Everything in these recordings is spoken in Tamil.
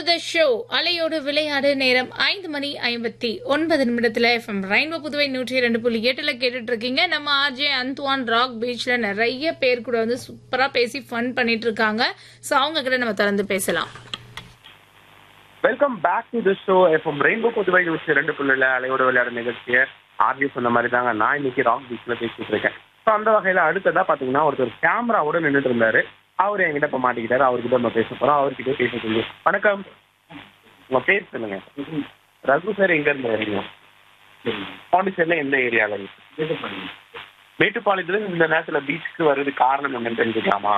த ஷோ அலையோடு விளையாடு நேரம் ஐந்து மணி ஐம்பத்தி ஒன்பது நிமிடத்துல எஃப்எம் ரெயின்போ புதுவை நூற்றி ரெண்டு புள்ளி எட்டுல கேட்டுட்டு இருக்கீங்க நம்ம ஆர்ஜே அந்துவான் ராக் பீச்ல நிறைய பேர் கூட வந்து சூப்பரா பேசி ஃபன் பண்ணிட்டு இருக்காங்க சோ அவங்க கிட்ட நம்ம திறந்து பேசலாம் welcome back to the show F M rainbow Puduvai news ரெண்டு புள்ளில அலையோட விளையாட நிகழ்ச்சியை ஆர்ஜி சொன்ன மாதிரி தாங்க நான் இன்னைக்கு ராக் பீச்ல பேசிட்டு இருக்கேன் ஸோ அந்த வகையில அடுத்ததா பாத்தீங்கன்னா ஒருத்தர் கேமராவோட நின்றுட்டு இருந்தாரு அவர் என்கிட்ட இப்ப மாட்டிக்கிட்டாரு அவர்கிட்ட நம்ம பேச போறோம் அவர்கிட்ட பேச சொல்லி வணக்கம் உங்க பேர் சொல்லுங்க ரகு சார் எங்க இருந்து வரீங்க பாண்டிச்சேரியில எந்த ஏரியால மேட்டுப்பாளையத்துல இருந்து இந்த நேரத்துல பீச்சுக்கு வர்றது காரணம் என்னன்னு தெரிஞ்சுக்கலாமா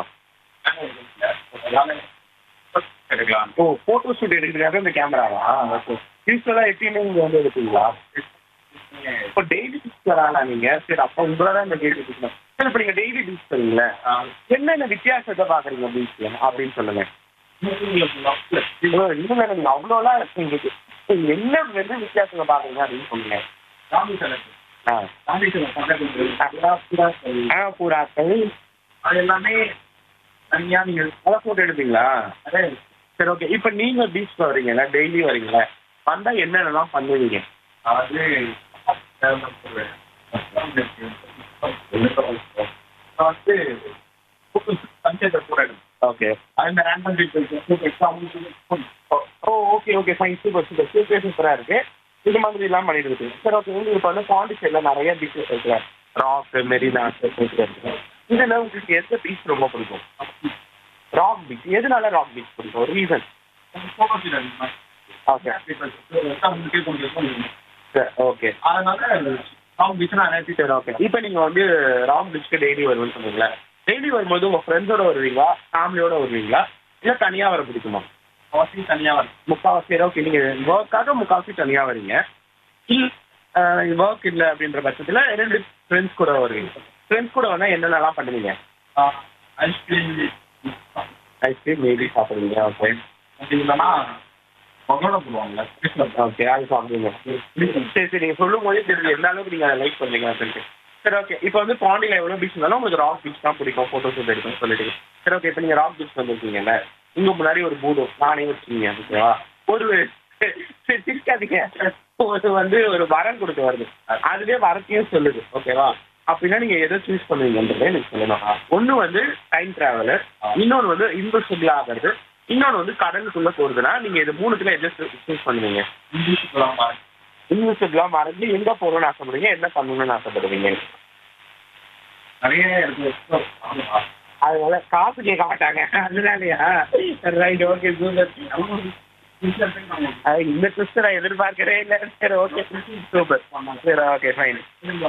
ஓ போட்டோ ஷூட் எடுக்கிறதுக்காக இந்த கேமராவா யூஸ்வலா எப்பயுமே நீங்க வந்து எடுப்பீங்களா இப்போ டெய்லி பீச் வராங்களா நீங்க சரி அப்போ உங்களை தான் இந்த டெய்லி பீச் சரி இப்போ நீங்க டெய்லி பீச் வரீங்களே என்னென்ன வித்தியாசத்தை பாக்குறீங்க பீச்ல அப்படின்னு சொல்லுங்க ஓ, இல்ல நீங்க அவ்வளோலாம் இருக்கீங்க என்ன என்ன வித்தியாசத்தை பாக்குறீங்க அப்படின்னு சொல்லுங்க ஆ ஆ, புறாக்கள் அது எல்லாமே தனியா நீங்க அதான் போட்டோ எடுப்பீங்களா சரி ஓகே இப்போ நீங்க பீச் வரீங்கல்ல டெய்லி வரீங்களா வந்தா என்னென்னலாம் பண்ணுவீங்க அதாவது வந்து பஞ்சாயத்து கூட ஓகே அந்த random teachers oh okay okay fine super super super சூப்பராக இருக்கு இது மாதிரி எல்லாம் பண்ணிட்டு இருக்கு சரி ஓகே உங்களுக்கு இப்போ வந்து பாண்டிச்சேரியில் நிறைய பீச்சஸ் இருக்குல்ல ராக் மெரினா இருக்கு இதுல உங்களுக்கு எந்த பீச் ரொம்ப பிடிக்கும் ராக் பீச் எதனால ராக் பீச் பிடிக்கும் ஒரு ரீசன் ஓகே சரி ஓகே அதனால ராங் பீச் நிறைய சரி ஓகே இப்போ நீங்க வந்து ராக் பீச்சுக்கு டெய்லி வருவேன்னு சொன்னீங்களா டெய்லி வரும்போது உங்க ஃப்ரெண்ட்ஸோட வருவீங்களா ஃபேமிலியோட வருவீங்களா இல்லை தனியா வர பிடிக்குமா அவசி தனியா வரும் முக்காவாசி ஓகே நீங்க ஒர்க்காக முக்காவாசி தனியா வரீங்க இல்ல ஒர்க் இல்ல அப்படின்ற பட்சத்துல ரெண்டு ஃப்ரெண்ட்ஸ் கூட வருவீங்க ஃப்ரெண்ட்ஸ் கூட வந்தா என்னென்னலாம் பண்ணுவீங்க ஐஸ்கிரீம் ஐஸ்கிரீம் மேபி சாப்பிடுவீங்க ஓகே அப்படி இல்லைன்னா பகோடா போடுவாங்கல்ல ஓகே அது சாப்பிடுவீங்க சரி சரி நீங்க சொல்லும் போதே தெரியும் எந்த அளவுக்கு நீங்க அதை லைக் பண்றீங்க அப்படின்ட்டு சரி ஓகே இப்போ வந்து பாண்டியில் எவ்வளோ பீச் இருந்தாலும் உங்களுக்கு ராக் பீச் தான் பிடிக்கும் ஃபோட்டோ ஷூட் எடுக்கணும்னு சொல்லிட்டு சரி ஓகே இப்போ நீங்கள் ராக் பீச் வந்திருக்கீங்கல்ல உங்க முன்னாடி ஒரு பூடு நானே வச்சுக்கீங்க ஓகேவா ஒரு சரி சிரிக்காதீங்க ஒரு வந்து ஒரு வரன் கொடுக்க வருது அதுவே வரத்தையும் சொல்லுது ஓகேவா அப்படின்னா நீங்க எதை சூஸ் பண்ணுவீங்கன்றதே எனக்கு சொல்லணும் ஒண்ணு வந்து டைம் டிராவலர் இன்னொன்று வந்து இன்வெஸ்டபிள் ஆகிறது இன்னொன்று வந்து கடலுக்குள்ள போறதுன்னா நீங்க இது மூணுத்துல எதை சூஸ் பண்ணுவீங்க இங்கிலீஷ் போலாம் பாருங்க இன்வெஸ்டபிளா மறந்து எங்க போகணும்னு ஆசைப்படுவீங்க என்ன பண்ணணும்னு ஆசைப்படுவீங்க நிறைய இருக்கு அதனால காசு கேட்க மாட்டாங்க அதனாலயா ரைட் ஓகே சூப்பர் இந்த ட்விஸ்ட் நான் எதிர்பார்க்கவே இல்லை சரி ஓகே சூப்பர் சரி ஓகே ஃபைன்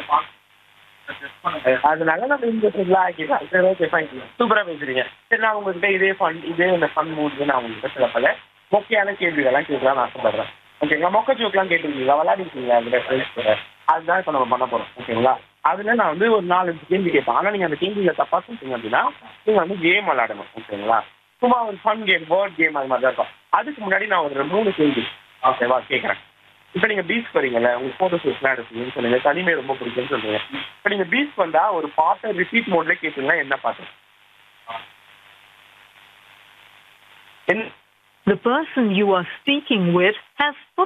அதனால நம்ம இந்த ஃபுல்லாக ஆக்கிக்கலாம் சரி ஓகே ஃபைன் சூப்பராக பேசுறீங்க சரி நான் உங்ககிட்ட இதே ஃபன் இதே இந்த ஃபன் மூடு நான் உங்ககிட்ட சில பல மொக்கையான கேள்விகள்லாம் கேட்கலாம்னு ஆசைப்படுறேன் ஓகேங்களா மொக்க ஜோக்லாம் கேட்டுருக்கீங்களா விளையாடிருக்கீங்களா அதில் ஃப்ரெண்ட்ஸ் கூட அதுதான் இப்போ நம்ம பண்ண போகிறோம் ஓகேங்களா அதுல நான் வந்து ஒரு நாலஞ்சு கேள்வி கேட்பேன் ஆனால் நீங்கள் அந்த கேள்வியில் தப்பாக சொல்லிட்டீங்க அப்படின்னா நீங்கள் வந்து கேம் விளையாடணும் ஓகேங்களா சும்மா ஒரு ஃபன் கேம் வேர்ட் கேம் அது மாதிரி தான் இருக்கும் அதுக்கு முன்னாடி நான் ஒரு மூணு கேள்வி ஓகேவா கேட்குறேன் இப்போ நீங்கள் பீச் வரீங்கல்ல உங்களுக்கு ஃபோட்டோ ஷூட்லாம் எடுப்பீங்கன்னு சொன்னீங்க தனிமை ரொம்ப பிடிக்கும்னு சொல்றீங்க இப்போ நீங்கள் பீச் வந்தால் ஒரு பாட்டை ரிப்பீட் மோட்ல கேட்டீங்கன்னா என்ன பாட்டு என்ன The person you are speaking with has put